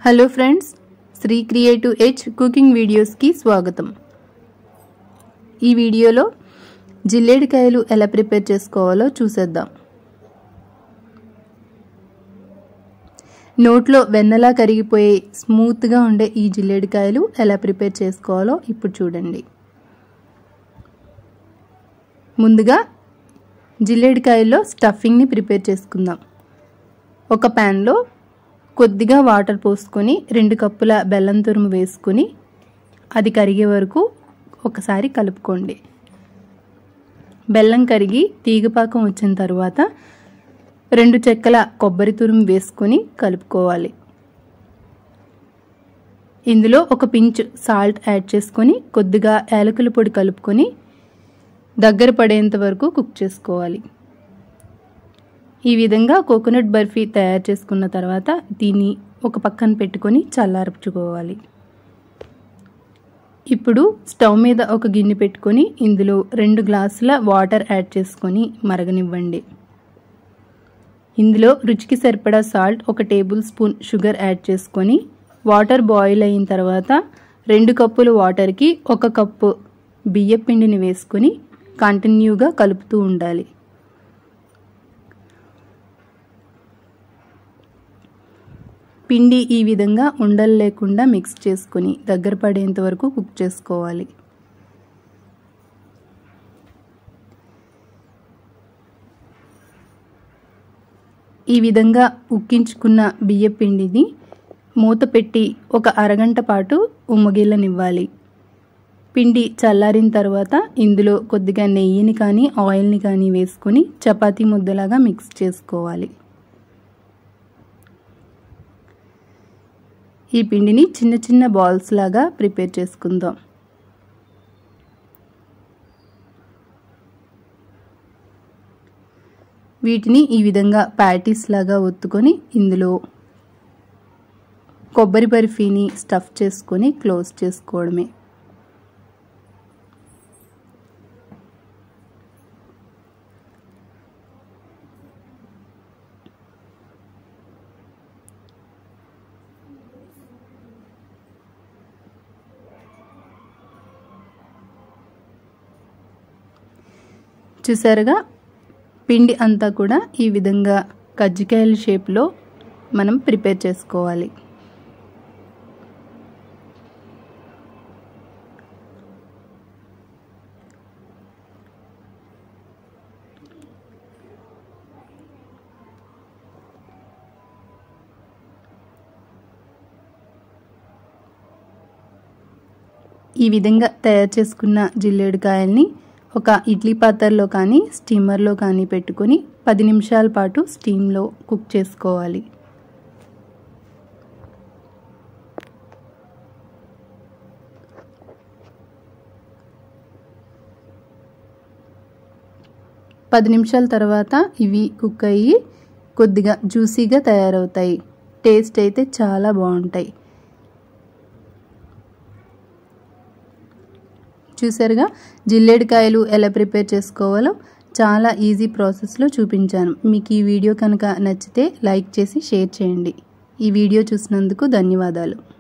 hello friends Shri creative H cooking వీడియోస్కి స్వాగతం ఈ వీడియోలో జిల్లేడికాయలు ఎలా ప్రిపేర్ చేసుకోవాలో చూసేద్దాం నోట్లో వెన్నలా కరిగిపోయే స్మూత్గా ఉండే ఈ జిల్లేడికాయలు ఎలా ప్రిపేర్ చేసుకోవాలో ఇప్పుడు చూడండి ముందుగా జిల్లేడికాయల్లో స్టఫింగ్ని ప్రిపేర్ చేసుకుందాం ఒక ప్యాన్లో కొద్దిగా వాటర్ పోసుకొని రెండు కప్పుల బెల్లం తురుము వేసుకొని అది కరిగే వరకు ఒకసారి కలుపుకోండి బెల్లం కరిగి తీగపాకం వచ్చిన తర్వాత రెండు చెక్కల కొబ్బరి తురుము వేసుకొని కలుపుకోవాలి ఇందులో ఒక పించ్ సాల్ట్ యాడ్ చేసుకొని కొద్దిగా యాలకుల పొడి కలుపుకొని దగ్గర పడేంత వరకు కుక్ చేసుకోవాలి ఈ విధంగా కోకోనట్ బర్ఫీ తయారు చేసుకున్న తర్వాత దీన్ని ఒక పక్కన పెట్టుకొని చల్లార్చుకోవాలి ఇప్పుడు స్టవ్ మీద ఒక గిన్నె పెట్టుకొని ఇందులో రెండు గ్లాసుల వాటర్ యాడ్ చేసుకొని మరగనివ్వండి ఇందులో రుచికి సరిపడా సాల్ట్ ఒక టేబుల్ స్పూన్ షుగర్ యాడ్ చేసుకొని వాటర్ బాయిల్ అయిన తర్వాత రెండు కప్పులు వాటర్కి ఒక కప్పు బియ్య పిండిని వేసుకొని కంటిన్యూగా కలుపుతూ ఉండాలి పిండి ఈ విధంగా ఉండలు లేకుండా మిక్స్ చేసుకొని దగ్గర పడేంత వరకు కుక్ చేసుకోవాలి ఈ విధంగా ఉక్కించుకున్న బియ్య పిండిని మూత పెట్టి ఒక అరగంట పాటు ఉమ్మగిల్లనివ్వాలి పిండి చల్లారిన తర్వాత ఇందులో కొద్దిగా నెయ్యిని కానీ ఆయిల్ని కానీ వేసుకొని చపాతీ ముద్దలాగా మిక్స్ చేసుకోవాలి ఈ పిండిని చిన్న చిన్న బాల్స్ లాగా ప్రిపేర్ చేసుకుందాం వీటిని ఈ విధంగా ప్యాటీస్ లాగా ఒత్తుకొని ఇందులో కొబ్బరి బర్ఫీని స్టఫ్ చేసుకొని క్లోజ్ చేసుకోవడమే చూసారుగా పిండి అంతా కూడా ఈ విధంగా కజ్జికాయల షేప్లో మనం ప్రిపేర్ చేసుకోవాలి ఈ విధంగా తయారు చేసుకున్న జిల్లేడుకాయల్ని ఒక ఇడ్లీ పాత్రలో కానీ స్టీమర్లో కానీ పెట్టుకొని పది నిమిషాల పాటు స్టీమ్లో కుక్ చేసుకోవాలి పది నిమిషాల తర్వాత ఇవి కుక్ అయ్యి కొద్దిగా జ్యూసీగా తయారవుతాయి టేస్ట్ అయితే చాలా బాగుంటాయి చూసారుగా జిల్లేడికాయలు ఎలా ప్రిపేర్ చేసుకోవాలో చాలా ఈజీ ప్రాసెస్లో చూపించాను మీకు ఈ వీడియో కనుక నచ్చితే లైక్ చేసి షేర్ చేయండి ఈ వీడియో చూసినందుకు ధన్యవాదాలు